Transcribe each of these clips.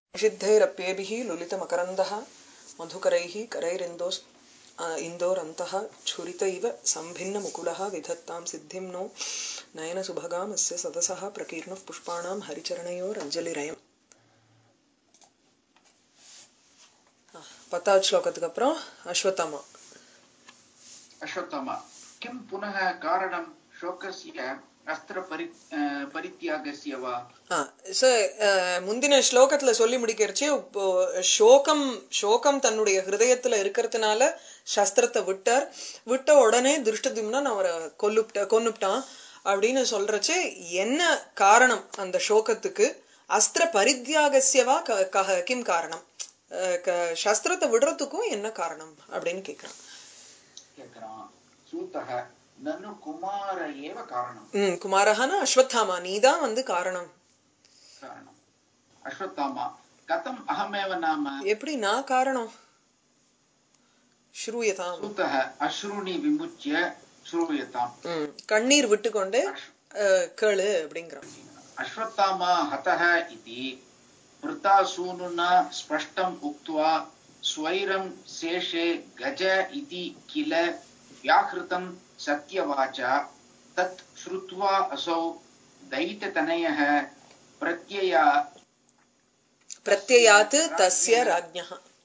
निषिद्धैरप्येभिः लुलितमकरन्दः मधुकरैः करैरिन्दोस् इन्दोरन्तः छुरित इव सम्भिन्नमुकुलः विधत्तां सिद्धिं नो नयनसुभगामस्य सदसः प्रकीर्णः पुष्पाणां हरिचरणयोरञ्जलिरयम् பத்தாவது ஸ்லோகத்துக்கு அப்புறம் அஸ்வத்தமா अश्वत्थामा किं पुनः कारणं शोकस्य अस्त्रपरि अ, परित्यागस्य वा ஆ, so, அஹ், முந்தின ஸ்லோகத்துல சொல்லி முடிக்கிறச்சு இப்போ சோகம் சோகம் தன்னுடைய ஹிருதயத்துல இருக்கிறதுனால சஸ்திரத்தை விட்டார் விட்ட உடனே திருஷ்டதும்னா அவரை கொல்லுப்ட கொன்னுப்டான் அப்படின்னு சொல்றச்சு என்ன காரணம் அந்த சோகத்துக்கு அஸ்திர பரித்தியாகசியவா க- கஹ- கிம் காரணம் அஹ், க- சஸ்திரத்தை விடுறதுக்கும் என்ன காரணம் அப்படின்னு கேக்குறான் கேட்கிறான் சூத்தக நன்னு குமார ஏவ காரணம் ம் குமாரஹானா அஸ்வத்தாமா நீதான் வந்து காரணம் காரணம் அஸ்வத்தாமா கதம் அகமேவ நாம எப்படி நான் காரணம் ஸ்ரூயதாம் சூத்தக அஸ்ருணி விமுச்சிய ஸ்ரூயதாம் ம், கண்ணீர் விட்டுக்கொண்டு அஹ், கேளு அப்படிங்கிறான் अश्वत्थामा हतः इति वृतासूनुना स्पष्टम् उक्त्वा स्वैरं शेषे गज इति किल व्याहृतं सत्यवाचा तत् श्रुत्वा असौ दैत्यतनयः प्रत्यया பிரத்யயாத் தஸ்ய ராஜ்ஞः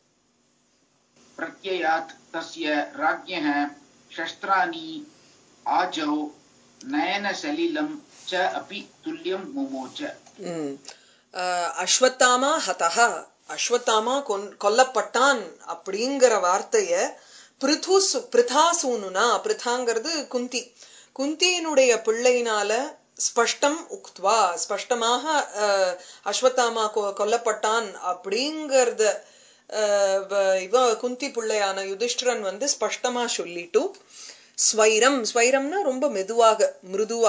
प्रत्ययात् तस्य राज्ञः शस्त्राणि आजौ नयनसलिलं च अपि तुल्यं मुमोच ம். அஹ், அஸ்வத்தாமா ஹதஹா அஸ்வத்தாமா கொன் கொல்லப்பட்டான் அப்படிங்கிற வார்த்தைய பிருது பிருதாசூனுனா பிருதாங்கிறது குந்தி குந்தியினுடைய பிள்ளையினால ஸ்பஷ்டம் உக்த்வா ஸ்பஷ்டமாக அஹ், அஸ்வத்தாமா கொ- கொல்லப்பட்டான் அப்படிங்கறத அஹ், வ- இவ குந்தி பிள்ளையான யுதிஷ்டிரன் வந்து ஸ்பஷ்டமா சொல்லிட்டு ஸ்வைரம் ஸ்வைரம்னா ரொம்ப மெதுவாக மிருதுவா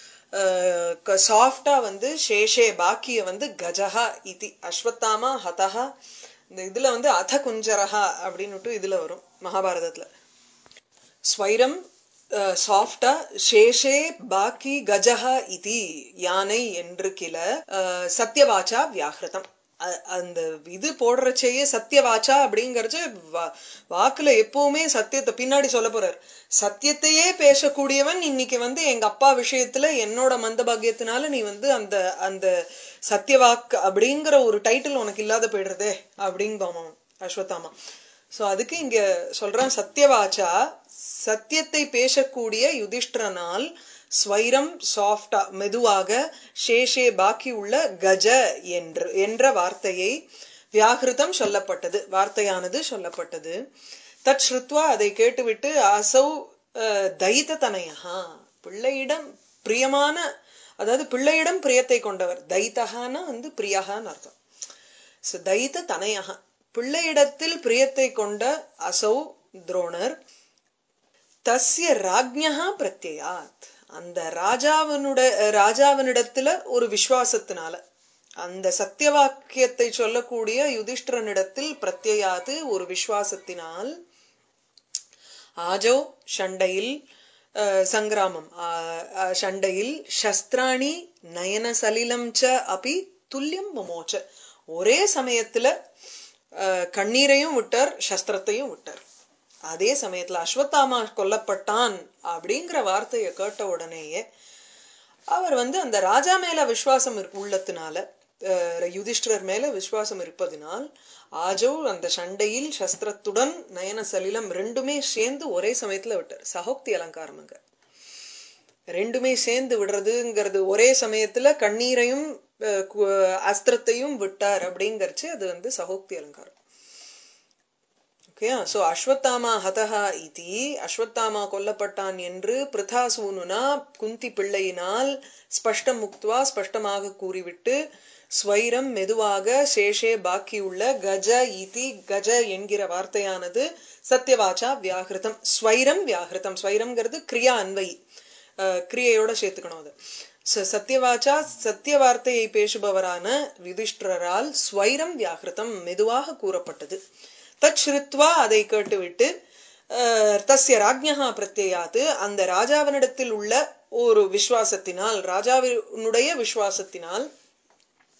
சாஃப்டா வந்து சேஷே பாக்கிய வந்து கஜஹா இதி அஸ்வத்தாமா ஹதஹா இந்த இதுல வந்து அத குஞ்சரஹா அப்படின்னுட்டு இதுல வரும் மகாபாரதத்துல ஸ்வைரம் சாஃப்டா சேஷே பாக்கி கஜஹா இதி யானை என்று கில அஹ், சத்யவாச்சா வியாகிருதம் அ- அந்த இது போடுறச்சேயே சத்தியவாச்சா அப்படிங்கறது வா- வாக்குல எப்பவுமே சத்தியத்தை பின்னாடி சொல்ல போறார் சத்தியத்தையே பேசக்கூடியவன் இன்னைக்கு வந்து எங்க அப்பா விஷயத்துல என்னோட மந்தபாகியத்தினால நீ வந்து அந்த அந்த சத்தியவாக்கு அப்படிங்கிற ஒரு டைட்டில் உனக்கு இல்லாத போயிடுறதே அப்படிங்பாமா அஸ்வத்தாமா சோ அதுக்கு இங்க சொல்றான் சத்தியவாச்சா சத்தியத்தை பேசக்கூடிய யுதிஷ்டரனால் ஸ்வைரம் சாஃப்டா மெதுவாக சேஷே பாக்கி உள்ள கஜ என்று என்ற வார்த்தையை வியாகிருதம் சொல்லப்பட்டது வார்த்தையானது சொல்லப்பட்டது தத் ஸ்ருத்வா அதை கேட்டுவிட்டு அசௌ அஹ், தைத்த தனயா பிள்ளையிடம் பிரியமான அதாவது பிள்ளையிடம் பிரியத்தை கொண்டவர் தைத்தகான்னா வந்து பிரியகான்னு அர்த்தம் So, தைத்த தனயக பிள்ளையிடத்தில் பிரியத்தை கொண்ட அசௌ துரோணர் தஸ்ய ராஜ்ஞா பிரத்யாத் அந்த ராஜாவினுட ராஜாவினிடத்துல ஒரு விசுவாசத்தினால அந்த சத்தியவாக்கியத்தை சொல்லக்கூடிய யுதிஷ்டிரனிடத்தில் பிரத்யாத்து ஒரு விசுவாசத்தினால் ஆஜோ சண்டையில் அஹ், சங்கிராமம் ஆஹ், அஹ், சண்டையில் சஸ்திராணி நயன சலிலம் ச அபி துல்லியம் மமோச்ச ஒரே சமயத்துல அஹ், கண்ணீரையும் விட்டார் சஸ்திரத்தையும் விட்டார் அதே சமயத்துல அஸ்வத்தாமா கொல்லப்பட்டான் அப்படிங்கிற வார்த்தையை கேட்ட உடனேயே அவர் வந்து அந்த ராஜா மேல விசுவாசம் இருக்கு உள்ளத்தினால அஹ், யுதிஷ்டிரர் மேல விசுவாசம் இருப்பதினால் ஆஜோ அந்த சண்டையில் சஸ்திரத்துடன் நயன சலிலம் ரெண்டுமே சேர்ந்து ஒரே சமயத்துல விட்டார் சகோக்தி அலங்காரம் அங்க ரெண்டுமே சேர்ந்து விடுறதுங்கிறது ஒரே சமயத்துல கண்ணீரையும் அஹ், கு- அஸ்திரத்தையும் விட்டார் அப்படிங்கறச்சு அது வந்து சகோக்தி அலங்காரம் ஓகேயா சோ அஸ்வத்தாமா ஹதஹா இதி அஸ்வத்தாமா கொல்லப்பட்டான் என்று பிருதாசூனுனா குந்தி பிள்ளையினால் ஸ்பஷ்டம் முக்துவா ஸ்பஷ்டமாக கூறிவிட்டு ஸ்வைரம் மெதுவாக சேஷே பாக்கியுள்ள கஜ இதி கஜ என்கிற வார்த்தையானது சத்தியவாச்சா வியாகிருதம் ஸ்வைரம் வியாகிருதம் ஸ்வைரம்ங்கிறது கிரியா அன்வயி அஹ், கிரியையோட சேர்த்துக்கணும் அது ச- சத்தியவாச்சா சத்திய வார்த்தையை பேசுபவரான யுதிஷ்டிரரால் ஸ்வைரம் வியாகிருதம் மெதுவாக கூறப்பட்டது தத் ஸ்ருத்வா அதை கேட்டுவிட்டு அஹ், தஸ்ய ராஜ்ஞா பிரத்யாத்து அந்த ராஜாவினிடத்தில் உள்ள ஒரு விசுவாசத்தினால் ராஜாவினுடைய விசுவாசத்தினால்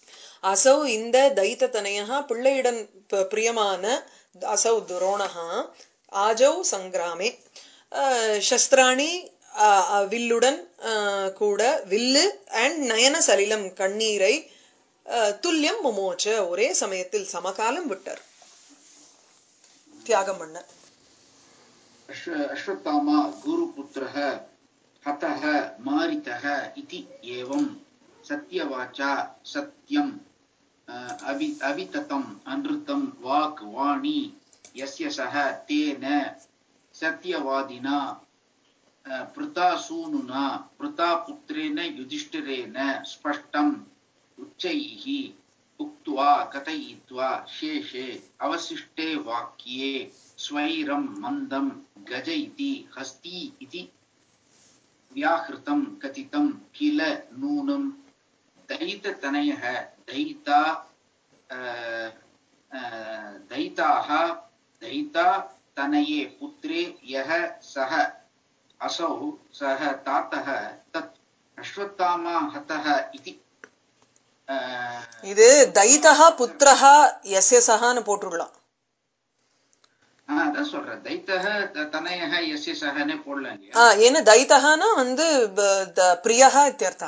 அசௌ இந்த தைத்த தனயா பிள்ளையிடன் ப- பிரியமான அசௌ துரோணஹா ஆஜௌ சங்கிராமே அஹ், சஸ்திராணி அஹ், அஹ், வில்லுடன் அஹ், கூட வில்லு அண்ட் நயன சலிலம் கண்ணீரை அஹ், துல்லியம் முமோச்ச ஒரே சமயத்தில் சமகாலம் விட்டார் தியாகம் பண்ண अश्व अश्वत्थामा गुरुपुत्रः हतः मारितः इति एवं सत्यवाचा सत्यम् अ, अवि अविततम् अनृतं वाक् वाणी यस्य सः तेन सत्यवादिना अ, पृतासूनुना पृतापुत्रेण युधिष्ठिरेण स्पष्टम् उच्चैः उक्त्वा कथयित्वा शेषे अवशिष्टे वाक्ये स्वैरं मन्दं गज इति हस्ती इति व्याहृतं कथितं किल नूनं दयिततनयः दयिता अ, अ, दयिताः दयिता तनये पुत्रे यः सः असौ सः तातः तत् अश्वत्थामा हतः इति अ, இது தைத்தகா புத்திரஹா எஸ்ய சகான்னு போட்டுடலாம் ஆ, அதான் சொல்றேன் தைத்தக த- தனயக எஸ்ய சகனே போடலாம் இல்லையா ஆ, ஏன்னா தைத்தகானா வந்து ப- த- பிரியஹா இத்தியர்த்தா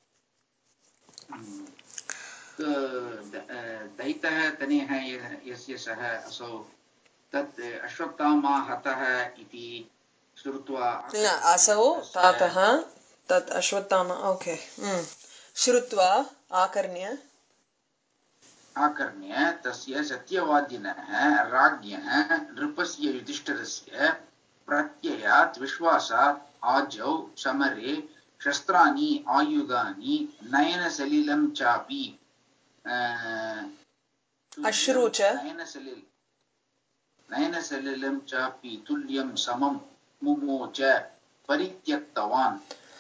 ம். த- த- அ, दैतः तनयः य- यस्य सः असौ तत् अश्वत्थामा हतः इति श्रुत्वा இல்ல அசௌ தாத்தः தத் அஸ்வத்தாமா ஓகே ம் ஸ்ருத்வா ஆகர்ணிய आकर्ण्य तस्य सत्यवादिनः राज्ञः नृपस्य युधिष्ठिरस्य प्रत्ययात् विश्वासात् आजौ समरे शस्त्राणि आयुधानि नयनसलिलं चापि अ, अश्रु च। नयनसलिल नयनसलिलं चापि तुल्यं समं मुमोच परित्यक्तवान्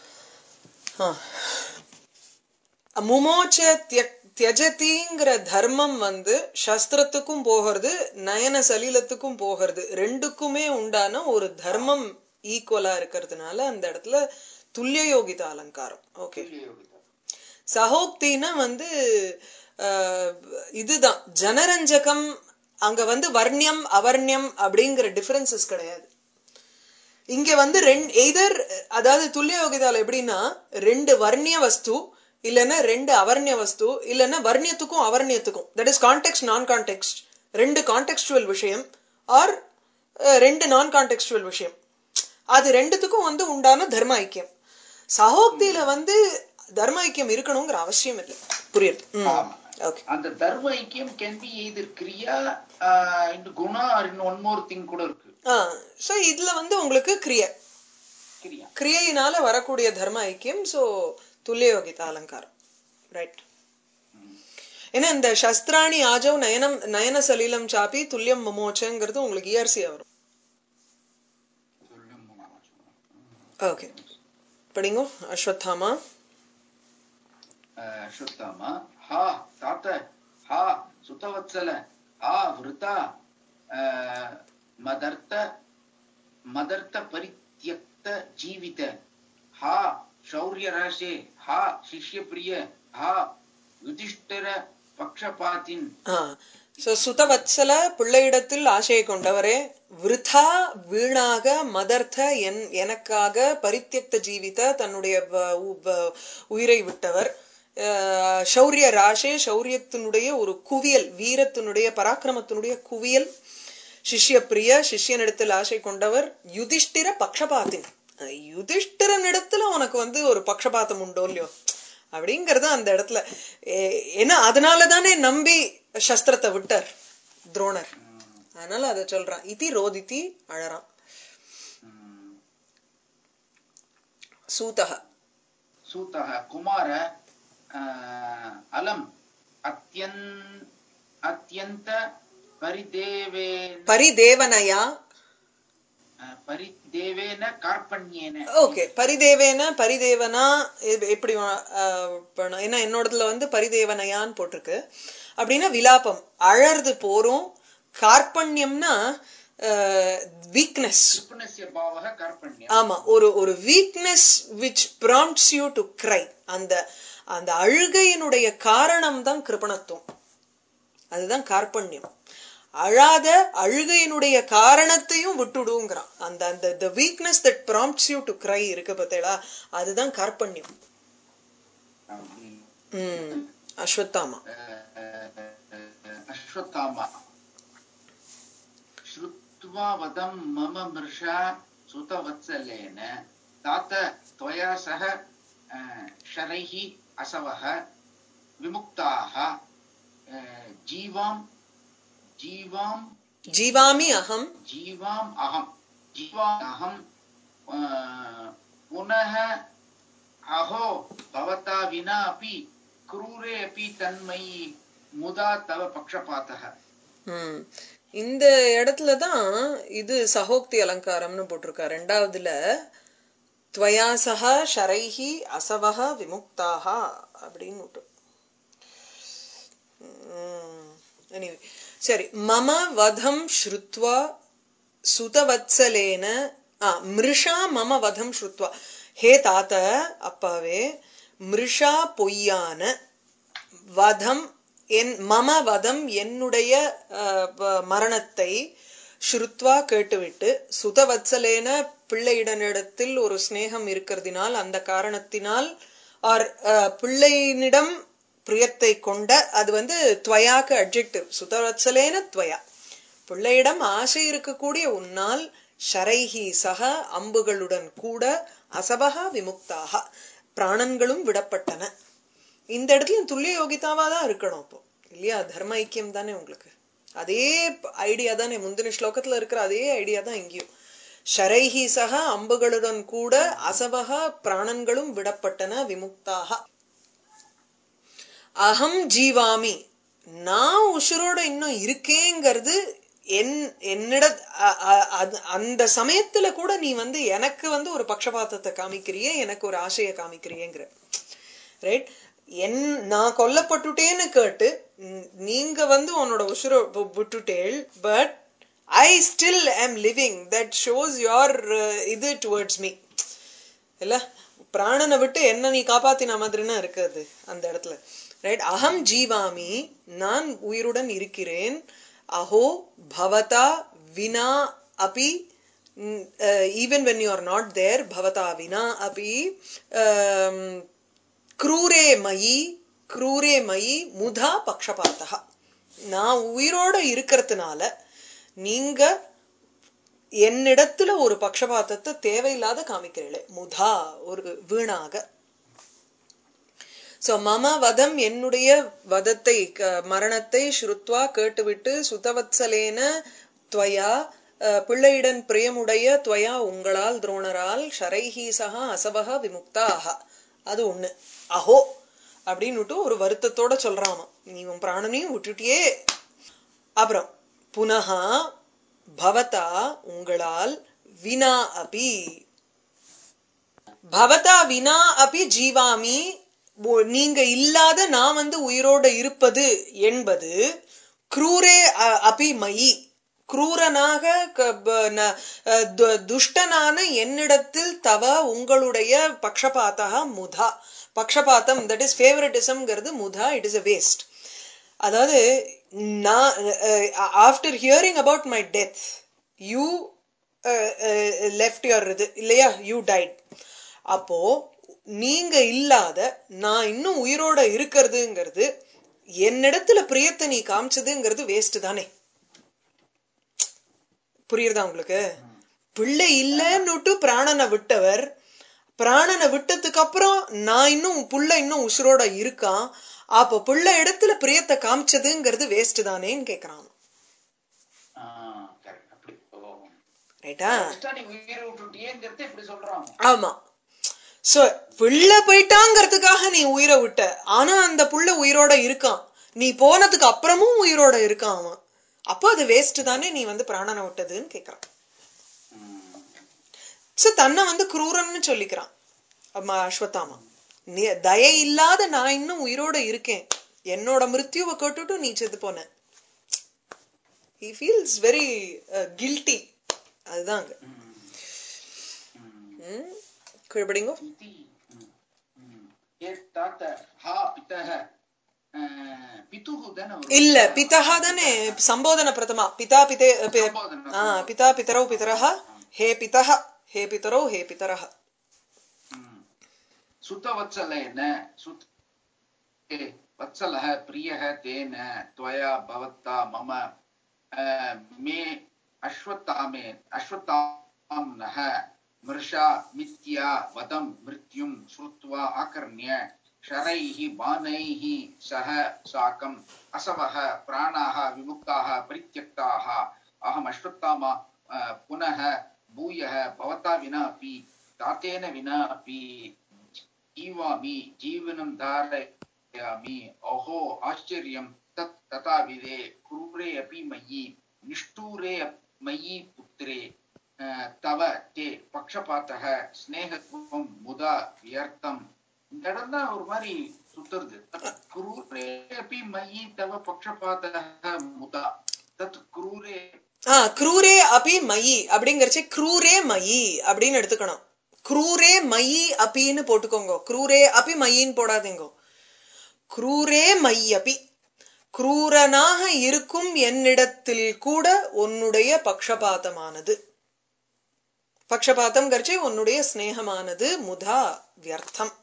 முமோச்ச திய- தியஜதிங்கிற தர்மம் வந்து சஸ்திரத்துக்கும் போகிறது நயன சலீலத்துக்கும் போகிறது ரெண்டுக்குமே உண்டான ஒரு தர்மம் ஈக்குவலா இருக்கிறதுனால அந்த இடத்துல துல்லிய யோகித அலங்காரம் ஓகே சகோக்தினா வந்து அஹ், இதுதான் ஜனரஞ்சகம் அங்க வந்து வர்ணியம் அவர்ணியம் அப்படிங்கிற டிஃபரன்சஸ் கிடையாது இங்க வந்து ரெண்டு எய்தர் அதாவது துல்லிய யோகிதால எப்படின்னா ரெண்டு வர்ணிய வஸ்து இல்லைன்னா ரெண்டு அவர்ணிய வஸ்து இல்லைன்னா வர்ணியத்துக்கும் அவர்ணியத்துக்கும் that is context non context ரெண்டு கான்டெக்ஸ்டுவல் விஷயம் ஆர் ரெண்டு நான் கான்டெக்ஸ்டுவல் விஷயம் அது ரெண்டுத்துக்கும் வந்து உண்டான தர்ம ஐக்கியம் சகோக்தியில வந்து தர்ம ஐக்கியம் இருக்கணுங்கிற அவசியம் இல்லை புரியுது ஆமா. ஓகே அந்த தர்ம ஐக்கியம் கேன் பி எய்தர் கிரியா இன் குணா or in one more thing கூட இருக்கு ஸோ இதுல வந்து உங்களுக்கு கிரியை கிரியா கிரியையினால வரக்கூடிய தர்ம ஐக்கியம் சோ துல்லியோகித அலங்காரம் ரைட் ஏன்னா இந்த சஸ்திராணி ஆஜவ் நயனம் நயன சலீலம் சாப்பி துல்லியம் மமோச்சங்கிறது உங்களுக்கு இயர்சியா வரும் ஓகே படிங்கோ அஸ்வத்தாமா அஸ்வத்தாமா ஹா தாத்த ஹா சுதவத்சல ஹா விருதா அஹ், மதர்த்த மதர்த்த பரித்யக்த ஜீவித ஹா शौर्यराशे हा शिष्यप्रिय हा யுதிஷ்டிர பக்ஷபாத்தின் சோ சுதவத்சல பிள்ளையிடத்தில் ஆசையை கொண்டவரே விருதா வீணாக மதர்த்த என் எனக்காக பரித்தியக்த ஜீவித தன்னுடைய வ- உ- வ- உயிரை விட்டவர் அஹ், சௌரிய ராசே சௌரியத்தினுடைய ஒரு குவியல் வீரத்தினுடைய பராக்கிரமத்தினுடைய குவியல் சிஷ்யப்பிரிய சிஷ்யனிடத்தில் ஆசை கொண்டவர் யுதிஷ்டிர பக்ஷபாத்தின் அஹ், யுதிஷ்டிரனிடத்துல உனக்கு வந்து ஒரு பக்ஷபாத்தம் உண்டோ இல்லையோ அப்படிங்கறது அந்த இடத்துல ஏ- ஏன்னா அதனால தானே நம்பி சஸ்திரத்தை விட்டார் துரோணர் அதனால அதை சொல்றான் இதி ரோதித்தி அழறான் சூதக सूतः कुमार अ, अलम् अत्यन् अत्यन्त परिदेवेन பரிதேவனையா अ, परिदेवेन कार्पण्येन ஓகே பரிதேவேன பரிதேவனா எ- எப்படி வா- ஆஹ் பண்ண- ஏன்னா என்னோடதுல வந்து பரிதேவனையான்னு போட்டிருக்கு அப்படின்னா விலாபம் அழறது போரும் கார்பண்யம்னா வீக்னஸ் कृपणस्य भावः कार्पण्यम् ஆமா ஒரு ஒரு weakness which prompts you to cry அந்த அந்த அழுகையினுடைய காரணம் தான் கிருபணத்துவம் அதுதான் கார்பண்யம் அழாத அழுகையினுடைய காரணத்தையும் விட்டுடுங்கிறான் அந்த அந்த the weakness that prompts you to cry இருக்கு பார்த்தேளா அதுதான் கார்பண்யம் ம் அஸ்வத்தாமா अश्वत्थामा श्रुत्वा वदं मम मृषा सुतवत्सलेन तात त्वया सह अ, शरैः असवः विमुक्ताः अ, जीवां जीवां ஜீவாமி அகம் जीवाम् अहं जीवाम् अहं अ, पुनः अहो भवता विना अपि क्रूरे अपि तन्मयि मुदा तव पक्षपातः ம். இந்த இடத்துல தான் இது சகோக்தி அலங்காரம்னு போட்டிருக்கா ரெண்டாவதுல துவயாசக ஷரைஹி அசவக விமுக்தாக அப்படின்னு விட்டு. ம். Anyway. சரி மம வதம் ஸ்ருத்வா சுதவத்சலேன ஆ மிருஷா மம வதம் ஸ்ருத்வா ஹே தாத்த அப்பாவே மிருஷா பொய்யான வதம் என் மம வதம் என்னுடைய அஹ், வ- மரணத்தை ஸ்ருத்வா கேட்டுவிட்டு சுதவத்சலேன பிள்ளையிடனிடத்தில் ஒரு சிநேகம் இருக்கிறதினால் அந்த காரணத்தினால் ஆர் பிள்ளையினிடம் பிரியத்தை கொண்ட அது வந்து துவயாக்கு அட்ஜெக்டிவ் சுதவத்சலேன துவயா பிள்ளையிடம் ஆசை இருக்கக்கூடிய உன்னால் ஷரைஹி சக அம்புகளுடன் கூட அசபகா விமுக்தாக பிராணன்களும் விடப்பட்டன இந்த இடத்துல துல்லிய யோகிதாவா தான் இருக்கணும் அப்போ இல்லையா தர்ம ஐக்கியம் தானே உங்களுக்கு அதே ஐடியா தானே முந்தின ஸ்லோகத்துல இருக்கிற அதே ஐடியா தான் இங்கேயும் ஷரைஹி சக அம்புகளுடன் கூட அசபக பிராணன்களும் விடப்பட்டன விமுக்தாக அகம் ஜீவாமி நான் உசுரோட இன்னும் இருக்கேங்கிறது என் என்னிட அ- அ- அது- அந்த சமயத்துல கூட நீ வந்து எனக்கு வந்து ஒரு பக்ஷபாதத்தை காமிக்கிறியே எனக்கு ஒரு ஆசையை காமிக்கிறியேங்கிற ரைட் என் நான் கொல்லப்பட்டுட்டேன்னு கேட்டு ம், நீங்க வந்து உன்னோட உசுர விட்டுட்டேள் but I still am living that shows your இது டுவர்ட்ஸ் மீ இல்ல பிராணனை விட்டு என்ன நீ காப்பாத்தின மாதிரினா இருக்காது அந்த இடத்துல ரைட் அகம் ஜீவாமி நான் உயிருடன் இருக்கிறேன் அஹோ பவதா வினா அபி even when you are not there பவதா வினா அபி क्रूरे மயி क्रूरे மயி முதா பக்ஷபாத்தா நான் உயிரோட இருக்கிறதுனால நீங்க என்னிடத்துல ஒரு பக்ஷபாதத்தை தேவையில்லாத காமிக்கிறீங்களே முதா ஒரு வீணாக சோ மம வதம் என்னுடைய வதத்தை க- மரணத்தை ஸ்ருத்வா கேட்டுவிட்டு சுதவத்சலேன துவயா அஹ், பிள்ளையுடன் பிரியமுடைய துவயா உங்களால் துரோணரால் ஷரைஹி சகா அசபக விமுக்தாக அது ஒண்ணு அஹோ அப்படின்னுட்டு ஒரு வருத்தத்தோட சொல்றாமா நீ உன் பிராணனையும் விட்டுட்டியே அப்புறம் புனகா பவதா உங்களால் வினா அபி பவதா வினா அபி ஜீவாமி ஒ- நீங்க இல்லாத நான் வந்து உயிரோட இருப்பது என்பது குரூரே அ- அபி மயி குரூரனாக க- ப- ந- அஹ் து- துஷ்டனான என்னிடத்தில் தவ உங்களுடைய பக்ஷபாத்தா முதா பக்ஷபாத்தம் தட் இஸ் ஃபேவரட்டிசம்ங்கிறது முதா இட் இஸ் அ வேஸ்ட் அதாவது நான் after hearing about my death you left your இது இல்லையா யூ டைட் அப்போ நீங்க இல்லாத நான் இன்னும் உயிரோட இருக்கிறதுங்கிறது என்னிடத்துல பிரியத்தை நீ காமிச்சதுங்கிறது வேஸ்ட் தானே புரியுறதா உங்களுக்கு பிள்ளை இல்லைன்னுட்டு பிராணனை விட்டவர் பிராணனை விட்டதுக்கு அப்புறம் நான் இன்னும் புள்ள இன்னும் உசுரோட இருக்கான் அப்போ பிள்ளை இடத்துல பிரியத்தை காமிச்சதுங்கிறது வேஸ்ட் தானேன்னு கேக்குறான் கரெக்ட் அப்படி ஓ ரைட்டா First நீ உயிரை விட்டுட்டியேங்கிறத இப்படி சொல்றான் ஆமா சோ புள்ள போயிட்டாங்கிறதுக்காக நீ உயிரை விட்ட ஆனா அந்த புள்ள உயிரோட இருக்கான் நீ போனதுக்கு அப்புறமும் உயிரோட இருக்கான் அவன் அப்போ அது வேஸ்ட் தானே நீ வந்து பிராணனை விட்டதுன்னு கேக்குறான் சோ தன்னை வந்து குரூரன்னு சொல்லிக்கிறான் அம்மா அஸ்வத்தாமா நீ தயை இல்லாத நான் இன்னும் உயிரோட இருக்கேன் என்னோட மிருத்யுவை கேட்டுட்டு நீ செத்து போன he feels very uh, guilty அதுதான் அங்க ம் கீழ்படிங்கோ इति एतात हा पितः अ, पितुः धन இல்ல பிதா தானே சம்போதன பிரதமா பிதா பிதே பி- சம்போதன, ஆ, பிதா பிதரौ பிதரः ஹே பிதः ஹே பிதரौ ஹே பிதரः सुतवत्सलेन सुत ए, वत्सलः प्रियः तेन त्वया भवता मम अ, मे अश्वत्थामे अश्वत्थाम्नः मृषा मिथ्या वदं मृत्युं श्रुत्वा आकर्ण्य शरैः बाणैः सह साकम् असवः प्राणाः विमुक्ताः परित्यक्ताः अहम् अश्वत्थामा अ, पुनः भूयः भवता विना अपि तातेन विना अपि जीवामि जीवनं धारयामि अहो आश्चर्यं तत् तथाविधे क्रूरे अपि मयि निष्ठूरे मयि पुत्रे अ, तव ते பக்ஷபாத்தக ஸ்நேகத்துவம் முதா வியர்த்தம் இந்த இடம் தான் ஒரு மாதிரி சுத்துறது தத் குரூரே அப்பி மயி தவ பக்ஷபாத்தக முதா தத் குரூரே ஆ க்ரூரே அபி மயி அப்படிங்கறச்சு க்ரூரே மயி அப்படின்னு எடுத்துக்கணும் க்ரூரே மயி அபின்னு போட்டுக்கோங்க க்ரூரே அபி மயின்னு போடாதீங்க க்ரூரே மை அபி க்ரூரனாக இருக்கும் என்னிடத்தில் கூட உன்னுடைய பக்ஷபாதமானது பக்ஷபாதம் கரிச்சு உன்னுடைய ஸ்நேகமானது முதா வியர்த்தம்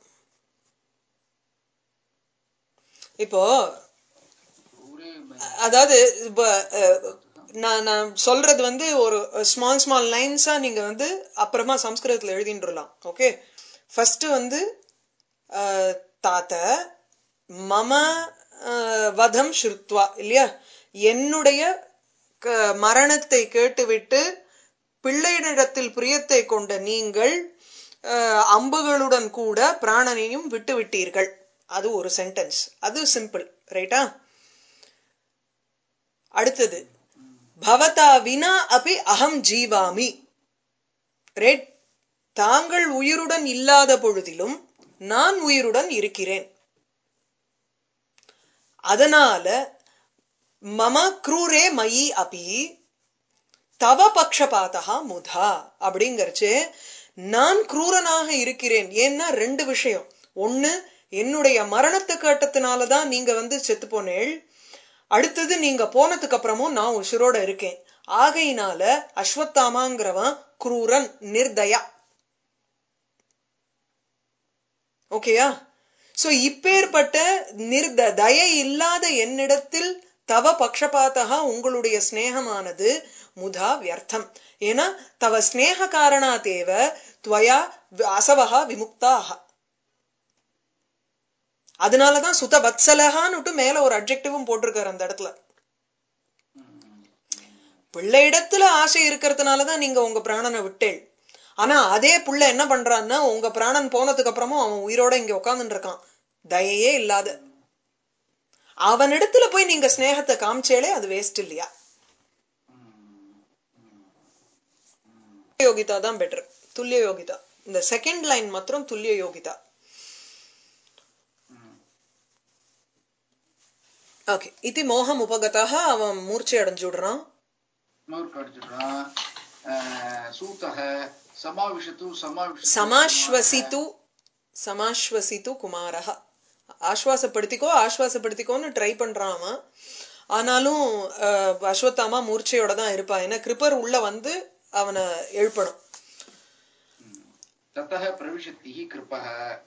இப்போ குரூரே மயி அதாவது இப்ப, அஹ், நான் நான் சொல்றது வந்து ஒரு ஸ்மால் ஸ்மால் லைன்ஸா நீங்க வந்து அப்புறமா சம்ஸ்கிருதத்துல எழுதின்றலாம் ஓகே ஃபர்ஸ்ட் வந்து அஹ், தாத்த மம அஹ், வதம் ஸ்ருத்வா இல்லையா என்னுடைய க- மரணத்தை கேட்டுவிட்டு பிள்ளையினிடத்தில் பிரியத்தை கொண்ட நீங்கள் அஹ், அம்புகளுடன் கூட பிராணனையும் விட்டு விட்டீர்கள் அது ஒரு சென்டென்ஸ் அது சிம்பிள் ரைட்டா அடுத்தது பவதா வினா அபி அகம் ஜீவாமி ரெட் தாங்கள் உயிருடன் இல்லாத பொழுதிலும் நான் உயிருடன் இருக்கிறேன் அதனால மம க்ரூரே மயி அபி தவ பக்ஷபாதா முதா அப்படிங்கறச்சு நான் குரூரனாக இருக்கிறேன் ஏன்னா ரெண்டு விஷயம் ஒண்ணு என்னுடைய மரணத்தை கேட்டதுனாலதான் நீங்க வந்து செத்து போனேள் அடுத்தது நீங்க போனதுக்கு அப்புறமும் நான் உசுரோட இருக்கேன் ஆகையினால அஸ்வத்தாமாங்கிறவன் குரூரன் நிர்தயா ஓகேயா சோ இப்பேற்பட்ட நிர்த தயை இல்லாத என்னிடத்தில் தவ பக்ஷபாத்தகா உங்களுடைய ஸ்நேகமானது முதா வியர்த்தம் ஏன்னா தவ ஸ்நேக காரணாத்தேவ துவயா வி- அசவகா விமுக்தாக அதனாலதான் சுத வத்சலகான்னுட்டு மேல ஒரு அப்ஜெக்டிவும் போட்டிருக்காரு அந்த இடத்துல பிள்ளையிடத்துல ஆசை இருக்கிறதுனாலதான் நீங்க உங்க பிராணனை விட்டேள் ஆனா அதே புள்ள என்ன பண்றான்னா உங்க பிராணன் போனதுக்கு அப்புறமும் அவன் உயிரோட இங்க உட்கார்ந்துட்டு இருக்கான் தயையே இல்லாத அவனிடத்துல போய் நீங்க ஸ்நேகத்தை காமிச்சேலே அது வேஸ்ட் இல்லையா யோகிதா தான் பெட்டர் துல்லிய யோகிதா இந்த செகண்ட் லைன் மாத்திரம் துல்லிய யோகிதா ஓகே இது மோகம் உபகதாக அவன் மூர்ச்சை அடைஞ்சு விடுறான் இன்னொரு கடிச்சிடுறான் சூத்தக சமாவிஷத்து சமாவிஷத்து சமாஸ்வசித்து சமாஸ்வசித்து குமாரஹ ஆஸ்வாசப்படுத்திக்கோ ஆஸ்வாசப்படுத்திக்கோன்னு ட்ரை பண்றான் அவன் ஆனாலும் அஹ், அஸ்வத்தாமா மூர்ச்சையோட தான் இருப்பான் ஏன்னா கிருப்பர் உள்ள வந்து அவனை எழுப்பணும் ततः प्रविशति कृपः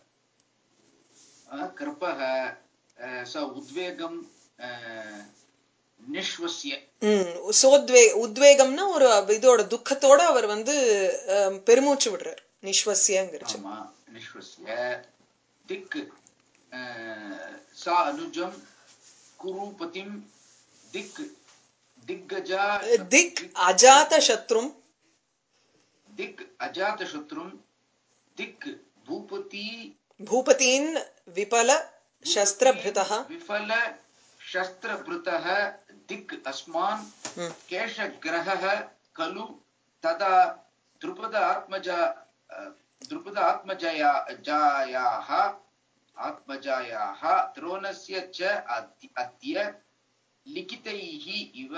अ, कृपः अ, स उद्वेगं अ, निश्वस्य ம் சோத்வே உத்வேகம்னா ஒரு இதோட துக்கத்தோட அவர் வந்து அஹ், பெருமூச்சு விடுறார் நிஸ்வசியங்கிறச்சு आमा निश्वस्य दिक् अ, सा अनुजं कुरुपतिं दिक् दिग्गजा திக் அஜாத சத்ரும் दिक् अजातशत्रुं दिक् भूपति பூபதீன் விபல சஸ்திரபிருதா विफल शस्त्रभृतः दिक् अस्मान् ம் केशग्रहः खलु तदा द्रुपद आत्मजा द्रुपद आत्मजया जायाः आत्मजायाः द्रोणस्य च अद्य- अद्य लिखितैः इव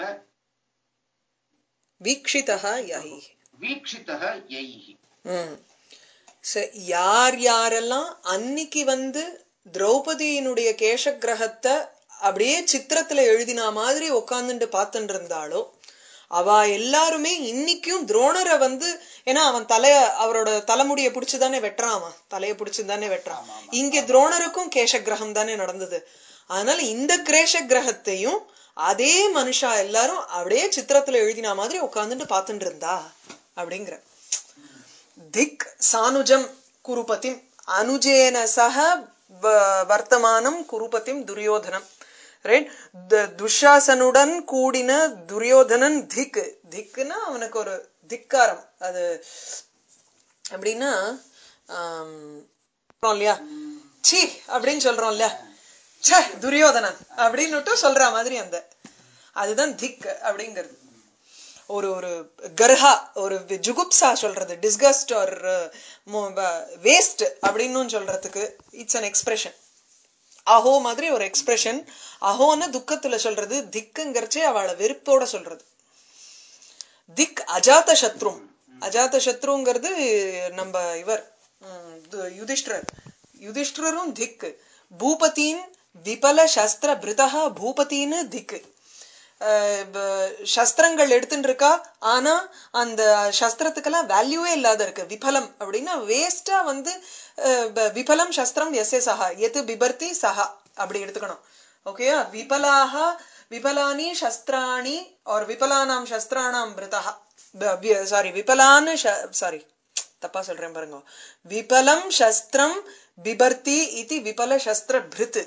வீக்ஷிதா யஹி वीक्षितः यैः ம் ச- யார் யாரெல்லாம் அன்னைக்கு வந்து திரௌபதியினுடைய கேச கிரகத்தை அப்படியே சித்திரத்துல எழுதின மாதிரி உட்கார்ந்துட்டு பார்த்துட்டு இருந்தாளோ அவ எல்லாருமே இன்னைக்கும் துரோணரை வந்து ஏன்னா அவன் தலைய அவரோட தலைமுடிய புடிச்சுதானே வெட்டுறான் அவன் தலைய புடிச்சுதானே வெட்டுறான் இங்க துரோணருக்கும் கேச கிரகம் தானே நடந்தது அதனால இந்த கிரேஷ கிரகத்தையும் அதே மனுஷா எல்லாரும் அப்படியே சித்திரத்துல எழுதின மாதிரி உட்கார்ந்துட்டு பார்த்துட்டு இருந்தா அப்படிங்கிற திக் சானுஜம் குருபதிம் அனுஜேன சக வ- வர்த்தமானம் குருபதிம் துரியோதனம் ரைட் துஷாசனுடன் கூடின துரியோதனன் திக் திக்குன்னா அவனுக்கு ஒரு திக்காரம் அது அப்படின்னா ஆம், சொல்றோம் இல்லையா சி அப்படின்னு சொல்றோம் இல்லையா ச்சே துரியோதனன் அப்படின்னு சொல்ற மாதிரி அந்த அதுதான் திக் அப்படிங்கிறது ஒரு ஒரு கர்ஹா ஒரு ஜுகுப்சா சொல்றது டிஸ்கஸ்ட் ஒரு வேஸ்ட் அப்படின்னு சொல்றதுக்கு இட்ஸ் அன் எக்ஸ்பிரஷன் அஹோ மாதிரி ஒரு எக்ஸ்பிரஷன் அஹோன்னு துக்கத்துல சொல்றது திக்குங்கிறச்சே அவளை வெறுப்போட சொல்றது திக் அஜாத சத்ரும் அஜாத சத்ருங்கிறது நம்ம இவர் ம், து- யுதிஷ்டிரர் யுதிஷ்டிரரும் திக் பூபதியின் விபல சஸ்திர பிருதா பூபதின்னு திக்கு அஹ் ப- சஸ்திரங்கள் எடுத்துட்டு இருக்கா ஆனா அந்த சஸ்திரத்துக்கெல்லாம் வேல்யூவே இல்லாத இருக்கு விபலம் அப்படின்னா வேஸ்டா வந்து அஹ் ப- விபலம் சஸ்திரம் எஸ் சஹா எது பிபர்த்தி சஹா அப்படி எடுத்துக்கணும் ஓகேயா விபலாக விபலானி சஸ்திராணி ஒரு விபலானாம் சஸ்திராணாம் பிருதா சாரி விபலான்னு சாரி தப்பா சொல்றேன் பாருங்க விபலம் சஸ்திரம் பிபர்த்தி இது விபல சஸ்திர பிருத்து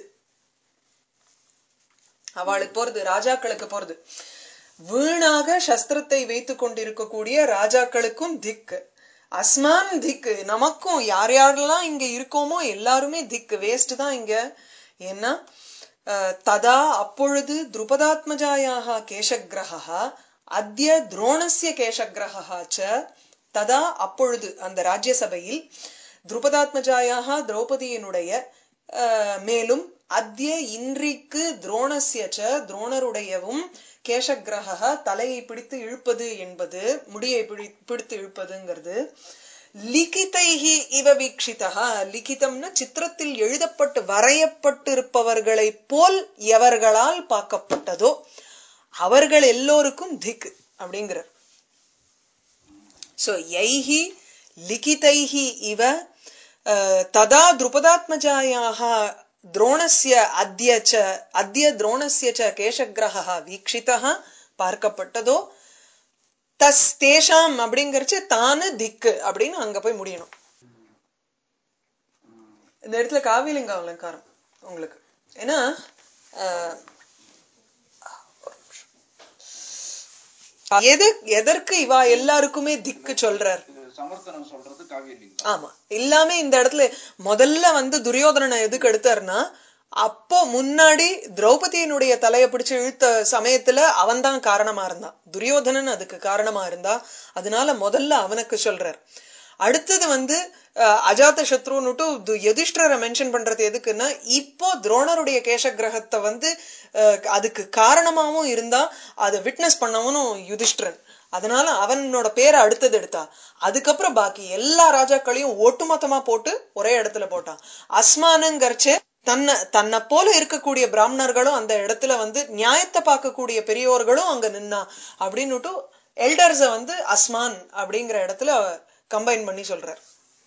அவளுக்கு போறது ராஜாக்களுக்கு போறது வீணாக சஸ்திரத்தை வைத்துக் கொண்டிருக்கக்கூடிய ராஜாக்களுக்கும் திக்கு அஸ்மான் திக்கு நமக்கும் யார் யாரெல்லாம் இங்க இருக்கோமோ எல்லாருமே திக்கு வேஸ்ட் தான் இங்க ஏன்னா அஹ், ததா அப்பொழுது துருபதாத்மஜாயாக கேசகிரகா அத்ய துரோணஸ்ய கேசகிரகா ச ததா அப்பொழுது அந்த ராஜ்யசபையில் துருபதாத்மஜாயாக திரௌபதியினுடைய அஹ், மேலும் அத்ய இன்றைக்கு துரோணஸ்ய ச துரோணருடையவும் கேசகிரக தலையை பிடித்து இழுப்பது என்பது முடியை பிடி பிடித்து இழுப்பதுங்கிறது லிகிதைஹி இவ வீக்ஷிதா லிகிதம்னா சித்திரத்தில் எழுதப்பட்டு வரையப்பட்டிருப்பவர்களைப் போல் எவர்களால் பார்க்கப்பட்டதோ அவர்கள் எல்லோருக்கும் திக் அப்படிங்கிறார் சோ யைஹி லிகிதைஹி இவ அஹ், ததா द्रुपदात्मजायाः द्रोणस्य अद्य च अद्य द्रोणस्य च केशग्रहः வீக்ஷிதः பார்க்கப்பட்டதோ தஸ் தேஷாம் அப்படிங்கறச்சு தானு திக்கு அப்படின்னு அங்க போய் முடியணும் இந்த இடத்துல காவியலிங்க அலங்காரம் உங்களுக்கு ஏன்னா அஹ், எது எதற்கு இவா எல்லாருக்குமே திக்கு சொல்றார் இது சமர்த்தனம் சொல்றது காவியலிங்கம் ஆமா எல்லாமே இந்த இடத்துல முதல்ல வந்து துரியோதனனை எதுக்கு எடுத்தாருன்னா அப்போ முன்னாடி திரௌபதியினுடைய தலையை பிடிச்சு இழுத்த சமயத்துல அவன்தான் காரணமா இருந்தான் துரியோதனன் அதுக்கு காரணமா இருந்தா அதனால முதல்ல அவனுக்கு சொல்றார் அடுத்தது வந்து அஹ், அஜாத சத்ருன்னுட்டு து- யுதிஷ்டிரரை மென்ஷன் பண்றது எதுக்குன்னா இப்போ துரோணருடைய கேச கிரகத்தை வந்து அஹ், அதுக்கு காரணமாவும் இருந்தா அதை விட்னஸ் பண்ணவனும் யுதிஷ்டிரன் அதனால அவனோட பேரை அடுத்தது எடுத்தா அதுக்கப்புறம் பாக்கி எல்லா ராஜாக்களையும் ஒட்டுமொத்தமா போட்டு ஒரே இடத்துல போட்டான் அஸ்மானுங்கர்ச்சே தன்னை தன்னை போல இருக்கக்கூடிய பிராமணர்களும் அந்த இடத்துல வந்து நியாயத்தை பார்க்கக்கூடிய பெரியோர்களும் அங்க நின்னா அப்படின்னுட்டு எல்டர்ஸ வந்து அஸ்மான் அப்படிங்கிற இடத்துல கம்பைன் பண்ணி சொல்றார்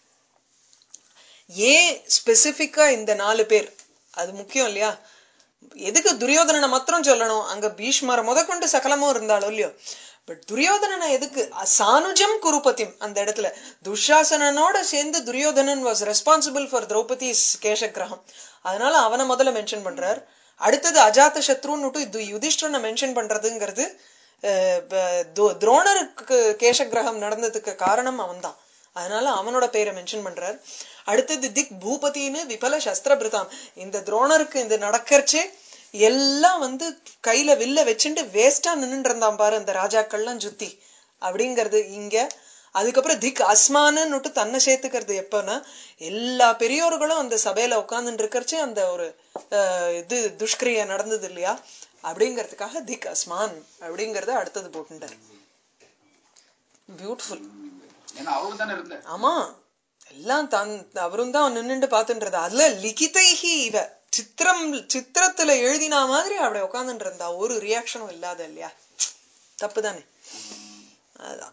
ஏன் ஸ்பெசிபிக்கா இந்த நாலு பேர் அது முக்கியம் இல்லையா எதுக்கு துரியோதனனை மாத்திரம் சொல்லணும் அங்க பீஷ்மர் முதற்கொண்டு சகலமும் இருந்தாலும் இல்லையோ பட் துரியோதனனை எதுக்கு அ- சானுஜம் குருபதிம் அந்த இடத்துல துஷாசனனோட சேர்ந்து Duryodhan was responsible for Draupadi's கேசகிரகம் அதனால அவனை முதல்ல மென்ஷன் பண்றார் அடுத்தது அஜாத சத்ருன்னுட்டு இது யுதிஷ்டனை மென்ஷன் பண்றதுங்கிறது அஹ், ப- து- துரோணருக்கு கேசகிரகம் நடந்ததுக்கு காரணம் அவன்தான் அதனால அவனோட பேரை மென்ஷன் பண்றார் அடுத்தது திக் பூபதின்னு விபல சஸ்திரபிரதாம் இந்த துரோணருக்கு இந்த நடக்கறச்சே எல்லாம் வந்து கையில வில்ல வச்சுட்டு வேஸ்டா நின்னுட்டு இருந்தான் பாரு அந்த ராஜாக்கள்லாம் சுத்தி அப்படிங்கறது இங்க அதுக்கப்புறம் திக் அஸ்மானுன்னுட்டு தன்னை சேர்த்துக்கிறது எப்பன்னா எல்லா பெரியோர்களும் அந்த சபையில உட்கார்ந்துட்டு இருக்கறச்சே அந்த ஒரு அஹ், இது துஷ்கிரிய நடந்தது இல்லையா அப்படிங்கறதுக்காக திக் அஸ்மான் அப்படிங்கறத அடுத்தது போட்டுட்டார் பியூட்டிஃபுல் ஏன்னா அவரு தானே இருந்தார் ஆமா எல்லாம் தான் அவரும் தான் நின்னுட்டு பார்த்துட்டு அதுல லிகிதைஹி இவ சித்திரம் சித்திரத்துல எழுதினா மாதிரி அப்படி உட்காந்துட்டு இருந்தா ஒரு ரியாக்ஷனும் இல்லாத இல்லையா தப்பு தானே அதான்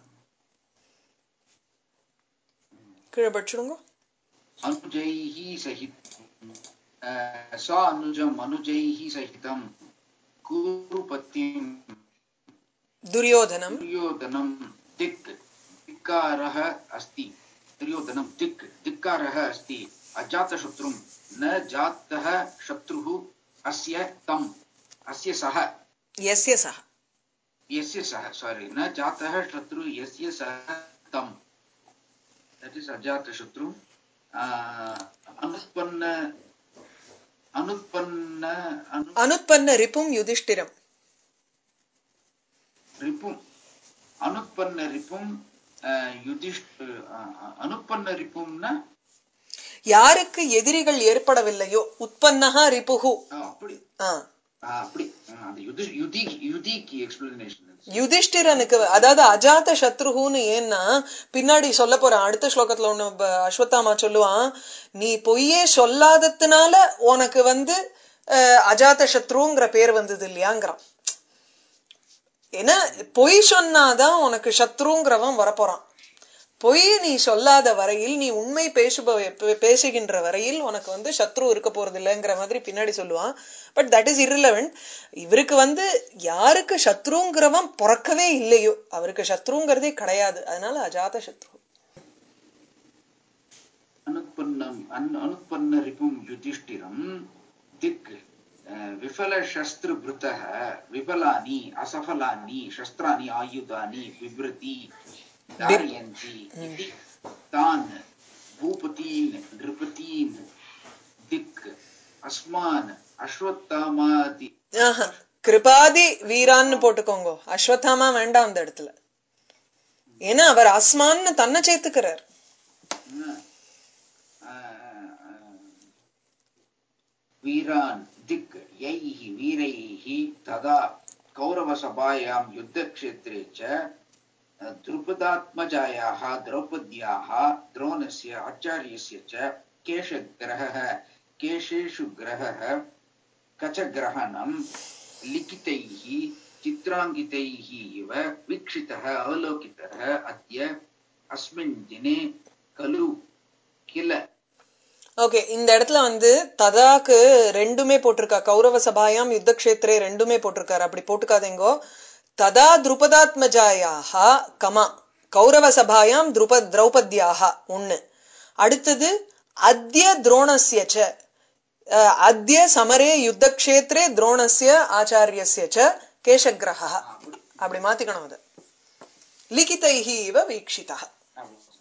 கீழே படிச்சுடுங்க अनुजैः सहित अ, सा अनुजम् अनुजैः सहितं कुरुपतिं துரியோதனம் दुर्योधनं दिक् धिक्कारः अस्ति दुर्योधनं दिक् धिक्कारः अस्ति अजातशत्रुं न जातः शत्रुः अस्य तम् अस्य सः எஸ்ய சஹ यस्य सः सारी न जातः शत्रु यस्य सः तम् दट् इस् अजातशत्रु अनुत्पन्न अनुत्पन्न अनु அனுத்பன்ன ரிப்பும் யுதிஷ்டிரம் रिपुम् अनुत्पन्न रिपुम् अ, युधिष्ठ अ, अ, अनुत्पन्न रिपुम् न யாருக்கு எதிரிகள் ஏற்படவில்லையோ உற்பன்னஹா ரிப்புகு அ, அப்படி ஆ ஆ, அப்படி ஆ, அந்த யுதி யுதி யுதிக்கு எக்ஸ்பிளனேஷன் யுதிஷ்டிரனுக்கு அதாவது அஜாத சத்ருகுன்னு ஏன்னா பின்னாடி சொல்ல போறான் அடுத்த ஸ்லோகத்துல ஒண்ணு ப- அஸ்வத்தாமா சொல்லுவான் நீ பொய்யே சொல்லாததுனால உனக்கு வந்து அஹ், அஜாத சத்ருங்கிற பேர் வந்தது இல்லையாங்கிறான் ஏன்னா பொய் சொன்னாதான் உனக்கு சத்ருங்கிறவன் வரப்போறான் பொய் நீ சொல்லாத வரையில் நீ உண்மை பேசுப பே- பேசுகின்ற வரையில் உனக்கு வந்து சத்ரு இருக்க போறது இல்லைங்கிற மாதிரி பின்னாடி சொல்லுவான் பட் தட் இஸ் irrelevant இவருக்கு வந்து யாருக்கு சத்ருங்கிறவன் பிறக்கவே இல்லையோ அவருக்கு சத்ருங்கிறதே கிடையாது அதனால அஜாத சத்ரு अनुत्पन्नम् अन् अनुत्पन्न रिपुं युधिष्ठिरं दिक् अ, विफलशस्त्रभृतः विफलानि असफलानि शस्त्राणि आयुधानि बिभ्रति धारयन्ति इति तान् भूपतीन् नृपतीन् दिक् अस्मान् अश्वत्थामादि ஆஹா. கிருபாதி வீரான்னு போட்டுக்கோங்க அஸ்வத்தாமா வேண்டாம் அந்த இடத்துல ஏன்னா அவர் அஸ்மான்னு தன்னை சேர்த்துக்கிறார் वीरान् दिक् यैः वीरैः तदा कौरवसभायां युद्धक्षेत्रे च द्रुपदात्मजायाः द्रौपद्याः द्रोणस्य आचार्यस्य च केशग्रहः केशेषु ग्रहः कचग्रहणं लिखितैः चित्राङ्कितैः इव वीक्षितः अवलोकितः अद्य अस्मिन् दिने खलु किल ஓகே இந்த இடத்துல வந்து ததாக்கு ரெண்டுமே போட்டிருக்கா கௌரவ சபாயாம் யுத்த கஷேத்திரே ரெண்டுமே போட்டிருக்காரு அப்படி போட்டுக்காதீங்கோ ததா துருபதாத்மஜாயாக கமா கௌரவ சபாயாம் துருப திரௌபத்யாக ஒண்ணு அடுத்தது அத்ய துரோணஸ்ய ச அஹ், அத்ய சமரே யுத்த கஷேத்திரே துரோணஸ்ய ஆச்சாரியஸ்ய ச கேசகிரஹ அப்படி மாத்திக்கணும் அது லிகிதைஹி இவ வீக்ஷிதா ஆமா.